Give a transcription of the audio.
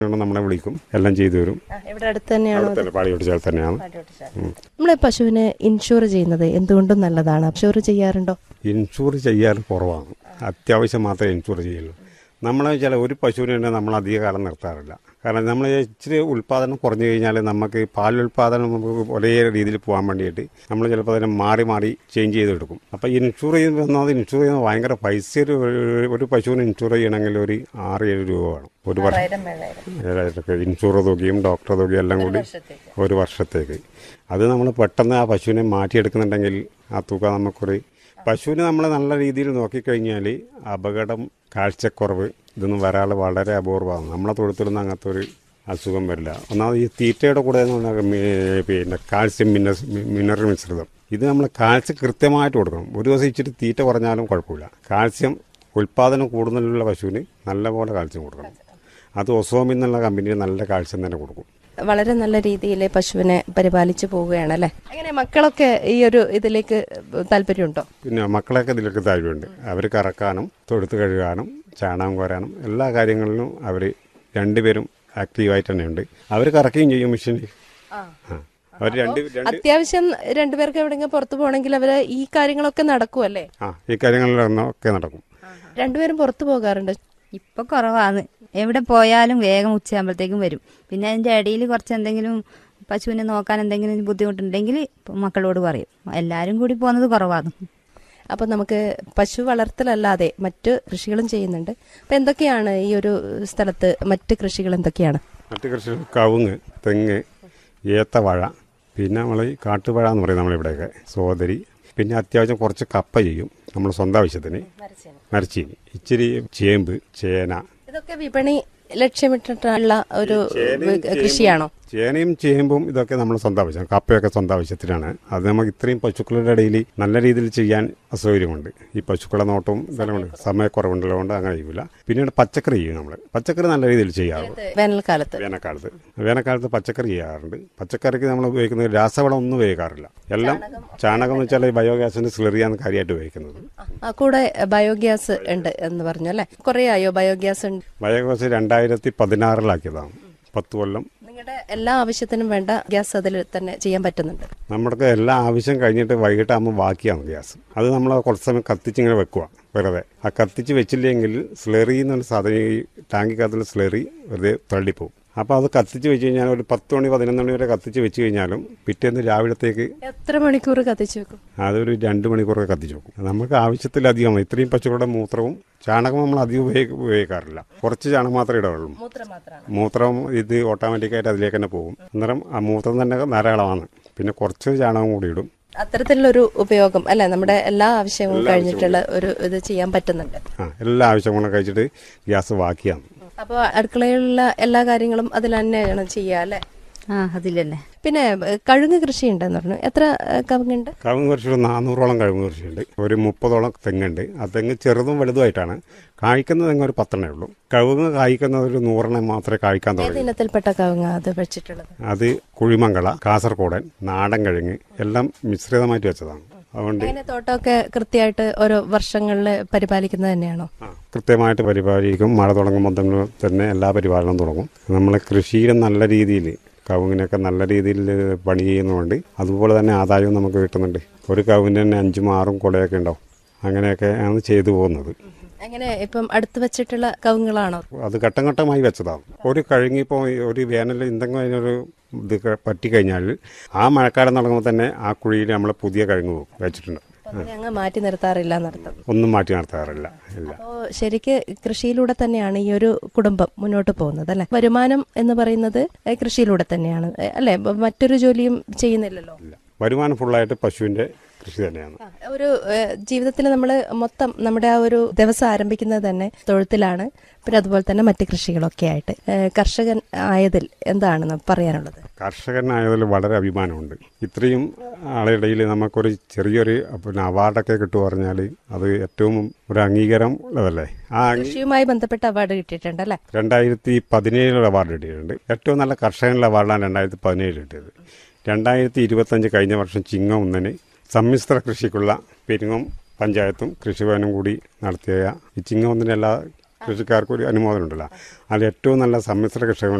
നമ്മളെ വിളിക്കും എല്ലാം ചെയ്തു തരും ഇവിടെ അടുത്ത് തന്നെയാണോ അവിടെ തന്നെ പാടി ഒട്ടിച്ചാൽ തന്നെയാണ് നമ്മളെ പശുവിനെ ഇൻഷുർ ചെയ്യുന്നത് എന്തുകൊണ്ടും നല്ലതാണ് ഇൻഷുർ ചെയ്യാറുണ്ടോ ഇൻഷൂർ ചെയ്യാൻ കുറവാണ് അത്യാവശ്യം മാത്രമേ ഇൻഷൂർ ചെയ്യുള്ളൂ നമ്മളെ വെച്ചാൽ ഒരു പശുവിനെ തന്നെ നമ്മൾ അധിക കാലം നിർത്താറില്ല കാരണം നമ്മൾ ഇച്ചിരി ഉൽപ്പാദനം കുറഞ്ഞു കഴിഞ്ഞാൽ നമുക്ക് പാൽ ഉൽപ്പാദനം നമുക്ക് ഒരേ രീതിയിൽ പോകാൻ വേണ്ടിയിട്ട് നമ്മൾ ചിലപ്പോൾ അതിനെ മാറി മാറി ചേഞ്ച് ചെയ്തെടുക്കും അപ്പോൾ ഇൻഷൂർ ചെയ്യുന്നത് ഇൻഷൂർ ചെയ്യുന്നത് ഭയങ്കര പൈസ ഒരു ഒരു പശുവിന് ഇൻഷൂർ ചെയ്യണമെങ്കിൽ ഒരു ആറ് ഏഴ് രൂപ വേണം ഒരു വർഷം ഏഴായിരമൊക്കെ ഇൻഷൂർ തുകയും ഡോക്ടർ തുകയും എല്ലാം കൂടി ഒരു വർഷത്തേക്ക് അത് നമ്മൾ പെട്ടെന്ന് ആ പശുവിനെ മാറ്റിയെടുക്കുന്നുണ്ടെങ്കിൽ ആ തുക നമുക്കൊരു പശുവിനെ നമ്മൾ നല്ല രീതിയിൽ നോക്കിക്കഴിഞ്ഞാൽ അപകടം കാഴ്ചക്കുറവ് ഇതൊന്നും വരാൾ വളരെ അപൂർവമാണ് നമ്മളെ തൊഴുത്തിലൊന്നും അങ്ങനത്തെ ഒരു അസുഖം വരില്ല ഒന്നാമത് ഈ തീറ്റയുടെ കൂടെ എന്ന് പറഞ്ഞാൽ മി- പിന്നെ കാൽസ്യം മിനസ് മിനറൽ മിശ്രിതം ഇത് നമ്മൾ കാൽസ്യം കൃത്യമായിട്ട് കൊടുക്കണം ഒരു ദിവസം ഇച്ചിരി തീറ്റ കുറഞ്ഞാലും കുഴപ്പമില്ല കാൽസ്യം ഉൽപ്പാദനം കൂടുതലുള്ള പശുവിന് നല്ലപോലെ കാൽസ്യം കൊടുക്കണം അത് ഒസോമിൽ എന്നുള്ള കമ്പനി നല്ല കാൽസ്യം തന്നെ കൊടുക്കും വളരെ നല്ല രീതിയിൽ പശുവിനെ പരിപാലിച്ചു പോവുകയാണ് അല്ലേ അങ്ങനെ മക്കളൊക്കെ ഈ ഒരു ഇതിലേക്ക് താല്പര്യമുണ്ടോ പിന്നെ മക്കളൊക്കെ ഇതിലൊക്കെ താല്പര്യമുണ്ട് അവർ കറക്കാനും തൊഴുത്ത് കഴുകാനും ചാണകം കോരാനും എല്ലാ കാര്യങ്ങളിലും അവർ രണ്ടുപേരും ആക്റ്റീവായിട്ട് തന്നെയുണ്ട് അവർ കറക്കുകയും ചെയ്യും മെഷീനിൽ അവർ രണ്ട് രണ്ട് അത്യാവശ്യം രണ്ടുപേർക്ക് എവിടെയെങ്കിലും പുറത്തു പോകണമെങ്കിൽ അവര് ഈ കാര്യങ്ങളൊക്കെ നടക്കുമല്ലേ ആ ഈ കാര്യങ്ങളിലൊക്കെ നടക്കും രണ്ടുപേരും പുറത്തു പോകാറുണ്ട് ഇപ്പൊ കുറവാണ് എവിടെ പോയാലും വേഗം ഉച്ചയാകുമ്പോഴത്തേക്കും വരും പിന്നെ അതിന്റെ ഇടയിൽ കുറച്ച് എന്തെങ്കിലും പശുവിനെ നോക്കാൻ എന്തെങ്കിലും ബുദ്ധിമുട്ടുണ്ടെങ്കിൽ ഇപ്പൊ മക്കളോട് പറയും എല്ലാരും കൂടി പോകുന്നത് കുറവാണ് അപ്പൊ നമുക്ക് പശു വളർത്തലല്ലാതെ മറ്റു കൃഷികളും ചെയ്യുന്നുണ്ട് അപ്പൊ എന്തൊക്കെയാണ് ഈ ഒരു സ്ഥലത്ത് മറ്റ് കൃഷികൾ എന്തൊക്കെയാണ് മറ്റു കൃഷി കവുങ്ങ് തെങ്ങ് ഏത്തവാഴ പിന്നെ നമ്മൾ ഈ കാട്ടുവാഴ എന്ന് പറയും നമ്മളിവിടെയൊക്കെ സോദരി പിന്നെ അത്യാവശ്യം കുറച്ച് കപ്പ ചെയ്യും നമ്മൾ സ്വന്തം ആവശ്യത്തിന് മരച്ചീനി ഇച്ചിരി ചേമ്പ് ചേന ഇതൊക്കെ വിപണി ലക്ഷ്യമിട്ടിട്ടുള്ള ഒരു കൃഷിയാണോ ചേനയും ചേമ്പും ഇതൊക്കെ നമ്മൾ സ്വന്തം ആവശ്യം കപ്പയൊക്കെ സ്വന്തം ആവശ്യത്തിനാണ് അത് നമുക്ക് ഇത്രയും പശുക്കളുടെ ഇടയിൽ നല്ല രീതിയിൽ ചെയ്യാൻ അസൗകര്യമുണ്ട് ഈ പശുക്കളെ നോട്ടവും ഇതെല്ലാം ഉണ്ട് സമയക്കുറവുണ്ടല്ലോ അങ്ങനെ ചെയ്യില്ല പിന്നീട് പച്ചക്കറി ചെയ്യും നമ്മൾ പച്ചക്കറി നല്ല രീതിയിൽ ചെയ്യാറുണ്ട് വേനൽക്കാലത്ത് വേനൽക്കാലത്ത് വേനൽക്കാലത്ത് പച്ചക്കറി ചെയ്യാറുണ്ട് പച്ചക്കറിക്ക് നമ്മൾ ഉപയോഗിക്കുന്നത് രാസവളം ഒന്നും ഉപയോഗിക്കാറില്ല എല്ലാം ചാണകം എന്ന് വെച്ചാൽ ബയോഗ്യാസിന്റെ സ്ലറിയാണ് കാര്യമായിട്ട് ഉപയോഗിക്കുന്നത് ആ, കൂടെ ബയോഗ്യാസ് ഉണ്ട് എന്ന് പറഞ്ഞു അല്ലെ കുറെ ആയോ ബയോഗ്യാസ് ഉണ്ട് ബയോഗ്യാസ് രണ്ടായിരത്തി പതിനാറിലാക്കിയതാണ് പത്ത് കൊല്ലം നിങ്ങളുടെ എല്ലാ ആവശ്യത്തിനും വേണ്ട ഗ്യാസ് അതിൽ തന്നെ ചെയ്യാൻ പറ്റുന്നുണ്ട് നമ്മുടെ എല്ലാ ആവശ്യം കഴിഞ്ഞിട്ട് വൈകിട്ടാകുമ്പോൾ ബാക്കിയാണ് ഗ്യാസ് അത് നമ്മൾ കുറച്ച് സമയം കത്തിച്ചിങ്ങനെ വെക്കുക വെറുതെ ആ കത്തിച്ച് വെച്ചില്ലെങ്കിൽ സ്ലറി എന്നൊരു സാധനം ഈ ടാങ്കിക്കകത്തുള്ള സ്ലറി വെറുതെ തള്ളിപ്പോവും അപ്പോൾ അത് കത്തിച്ച് വെച്ച് കഴിഞ്ഞാൽ ഒരു പത്ത് മണി പതിനൊന്ന് മണി വരെ കത്തിച്ച് വെച്ച് കഴിഞ്ഞാലും പിറ്റേന്ന് രാവിലത്തേക്ക് എത്ര മണിക്കൂർ കത്തിച്ചു വെക്കും അതൊരു രണ്ട് മണിക്കൂറൊക്കെ കത്തിച്ച് വെക്കും നമുക്ക് ആവശ്യത്തിലധികം ഇത്രയും പശുക്കളുടെ മൂത്രവും ചാണകം നമ്മൾ അധികം ഉപയോഗി ഉപയോഗിക്കാറില്ല കുറച്ച് ചാണകം മാത്രമേ ഇടാവുള്ളൂ മൂത്രം മാത്രമാണ് മൂത്രം ഇത് ഓട്ടോമാറ്റിക്കായിട്ട് അതിലേക്ക് തന്നെ പോകും അന്നേരം ആ മൂത്രം തന്നെ ധാരാളമാണ് പിന്നെ കുറച്ച് ചാണകം കൂടി ഇടും അത്തരത്തിലുള്ളൊരു ഉപയോഗം അല്ലെ നമ്മുടെ എല്ലാ ആവശ്യങ്ങളും കഴിഞ്ഞിട്ടുള്ള ഒരു ഇത് ചെയ്യാൻ പറ്റുന്നുണ്ട് ആ എല്ലാ ആവശ്യങ്ങളും കഴിച്ചിട്ട് ഗ്യാസ് ബാക്കിയാണ് അപ്പോൾ അടുക്കളയിലുള്ള എല്ലാ കാര്യങ്ങളും അതിൽ തന്നെയാണ് ചെയ്യുക അല്ലെ ആ അതിലല്ലേ പിന്നെ ഏഹ്, കഴുങ്ങ് കൃഷി ഉണ്ടെന്ന് പറഞ്ഞു എത്ര ഏഹ്, കവുങ്ങുണ്ട് കവുങ്ങ് കൃഷി ഒരു നാനൂറോളം കവുങ്ങ് കൃഷിയുണ്ട് ഒരു മുപ്പതോളം തെങ്ങുണ്ട് ആ തെങ്ങ് ചെറുതും വലുതുമായിട്ടാണ് കായ്ക്കുന്ന തെങ്ങ് ഒരു പത്തെണ്ണേ ഉള്ളൂ കവുങ്ങ് കായ്ക്കുന്നത് ഒരു നൂറെണ്ണം മാത്രമേ കായ്ക്കാൻ ഏത് തുടങ്ങൂ ഇനത്തിൽപ്പെട്ട കവുങ്ങ അത് വെച്ചിട്ടുള്ളത് അത് കുഴിമംഗള കാസർഗോഡൻ നാടൻ കിഴങ്ങ് എല്ലാം മിശ്രിതമായിട്ട് വെച്ചതാണ് അതുകൊണ്ട് അങ്ങനെ തോട്ടമൊക്കെ കൃത്യമായിട്ട് ഓരോ വർഷങ്ങളിൽ പരിപാലിക്കുന്നത് തന്നെയാണോ ആ, കൃത്യമായിട്ട് പരിപാലിക്കും മഴ തുടങ്ങുമ്പോൾ തന്നെ തന്നെ എല്ലാ പരിപാലനവും തുടങ്ങും നമ്മൾ കൃഷിയിൽ നല്ല രീതിയിൽ കവുങ്ങിനൊക്കെ നല്ല രീതിയിൽ പണി ചെയ്യുന്നതുകൊണ്ട് അതുപോലെ തന്നെ ആദായവും നമുക്ക് കിട്ടുന്നുണ്ട് ഒരു കവുങ്ങിന് തന്നെ അഞ്ചും ആറും കുലയൊക്കെ ഉണ്ടാവും അങ്ങനെയൊക്കെ ആണ് ചെയ്തു പോകുന്നത് അങ്ങനെ ഇപ്പം അടുത്ത് വെച്ചിട്ടുള്ള കവുങ്ങളാണോ അത് ഘട്ടം ഘട്ടമായി വെച്ചതാണ് ഒരു കഴുങ്ങിപ്പോൾ ഒരു വേനൽ എന്തെങ്കിലും അതിനൊരു ഇത് ക- പറ്റിക്കഴിഞ്ഞാൽ ആ മഴക്കാലം തുടങ്ങുമ്പോൾ തന്നെ ആ കുഴിയിൽ നമ്മൾ പുതിയ കഴുങ്ങ് പോകും വെച്ചിട്ടുണ്ട് അങ്ങനെ അങ്ങ് മാറ്റി നിർത്താറില്ല എന്നർത്ഥം ഒന്നും മാറ്റി നടത്താറില്ല ഇല്ല അപ്പോൾ ശരിക്ക് കൃഷിയിലൂടെ തന്നെയാണ് ഈ ഒരു കുടുംബം മുന്നോട്ട് പോകുന്നത് അല്ലെ വരുമാനം എന്ന് പറയുന്നത് ഏഹ്, കൃഷിയിലൂടെ തന്നെയാണ് ഏഹ്, അല്ലെ ബ- മറ്റൊരു ജോലിയും ചെയ്യുന്നില്ലല്ലോ ഇല്ല വരുമാനം ഫുള്ളായിട്ട് പശുവിൻ്റെ കൃഷി തന്നെയാണ് ആ, ഒരു ജീവിതത്തിൽ നമ്മൾ മൊത്തം നമ്മുടെ ആ ഒരു ദിവസം ആരംഭിക്കുന്നത് തന്നെ തൊഴുത്തിലാണ് പിന്നെ അതുപോലെ തന്നെ മറ്റ് കൃഷികളൊക്കെ ആയിട്ട് ഏഹ്, കർഷകൻ ആയതിൽ എന്താണ് പറയാനുള്ളത് കർഷകനായതിൽ വളരെ അഭിമാനമുണ്ട് ഇത്രയും ആളുടെയിൽ നമുക്കൊരു ചെറിയൊരു പിന്നെ അവാർഡൊക്കെ കിട്ടുക പറഞ്ഞാൽ അത് ഏറ്റവും ഒരു അംഗീകാരം ഉള്ളതല്ലേ ആ അംഗീ കൃഷിയുമായി ബന്ധപ്പെട്ട അവാർഡ് കിട്ടിയിട്ടുണ്ട് അല്ലെ രണ്ടായിരത്തി പതിനേഴിൽ അവാർഡ് കിട്ടിയിട്ടുണ്ട് ഏറ്റവും നല്ല കർഷകനുള്ള അവാർഡാണ് രണ്ടായിരത്തി പതിനേഴ് കിട്ടിയത് രണ്ടായിരത്തി ഇരുപത്തഞ്ച് കഴിഞ്ഞ വർഷം ചിങ്ങം ഒന്നിന് സമ്മിശ്ര കൃഷിക്കുള്ള പെരുങ്ങം പഞ്ചായത്തും കൃഷിഭവനും കൂടി നടത്തിയ ഈ ചിങ്ങം ഒന്നിന് എല്ലാ കൃഷിക്കാർക്ക് ഒരു അനുമോദനം ഉണ്ടല്ലോ അതിൽ ഏറ്റവും നല്ല സമ്മിശ്ര കൃഷി